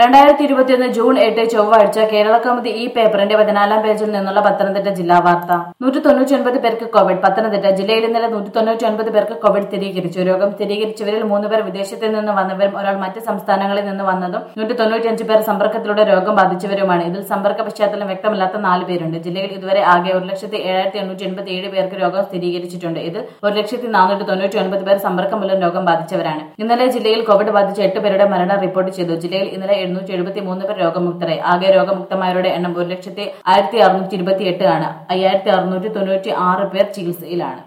രണ്ടായിരത്തി ഇരുപത്തിയൊന്ന് ജൂൺ എട്ട് ചൊവ്വാഴ്ച കേരള കൗമുദി ഈ പേപ്പറിന്റെ പതിനാലാം പേജിൽ നിന്നുള്ള പത്തനംതിട്ട ജില്ലാ വാർത്ത നൂറ്റി തൊണ്ണൂറ്റി ഒൻപത് പേർക്ക് കോവിഡ് പത്തനംതിട്ട ജില്ലയിൽ ഇന്നലെ നൂറ്റി തൊണ്ണൂറ്റി ഒൻപത് പേർക്ക് കോവിഡ് സ്ഥിരീകരിച്ചു രോഗം സ്ഥിരീകരിച്ചവരിൽ മൂന്ന് പേർ വിദേശത്ത് നിന്ന് വന്നവരും ഒരാൾ മറ്റ് സംസ്ഥാനങ്ങളിൽ നിന്ന് വന്നതും നൂറ്റി തൊണ്ണൂറ്റിയഞ്ച് പേർ സമ്പർക്കത്തിലൂടെ രോഗം ബാധിച്ചവരുമാണ് ഇതിൽ സമ്പർക്ക പശ്ചാത്തലം വ്യക്തമല്ലാത്ത നാല് പേരുണ്ട് ജില്ലയിൽ ഇതുവരെ ആകെ ഒരു ലക്ഷത്തി ഏഴായിരത്തി എണ്ണൂറ്റി എൺപത്തി ഏഴ് പേർക്ക് രോഗം സ്ഥിരീകരിച്ചിട്ടുണ്ട് ഇതിൽ ഒരു ലക്ഷത്തി നാനൂറ്റി തൊണ്ണൂറ്റി ഒൻപത് പേർ സമ്പർക്കം മൂലം രോഗം ബാധിച്ചവരാണ് ഇന്നലെ ജില്ലയിൽ കോവിഡ് ബാധിച്ച എട്ട് പേരുടെ മരണം റിപ്പോർട്ട് ചെയ്തു ജില്ലയിൽ ഇന്നലെ എഴുന്നൂറ്റി എഴുപത്തി മൂന്ന് പേർ രോഗമുക്തരായി ആകെ രോഗമുക്തമായവരുടെ എണ്ണം ഒരു ലക്ഷത്തി ആയിരത്തി അറുന്നൂറ്റി ഇരുപത്തി എട്ട് ആണ് അയ്യായിരത്തി അറുന്നൂറ്റി തൊണ്ണൂറ്റി ആറ് പേർ ചികിത്സയിലാണ്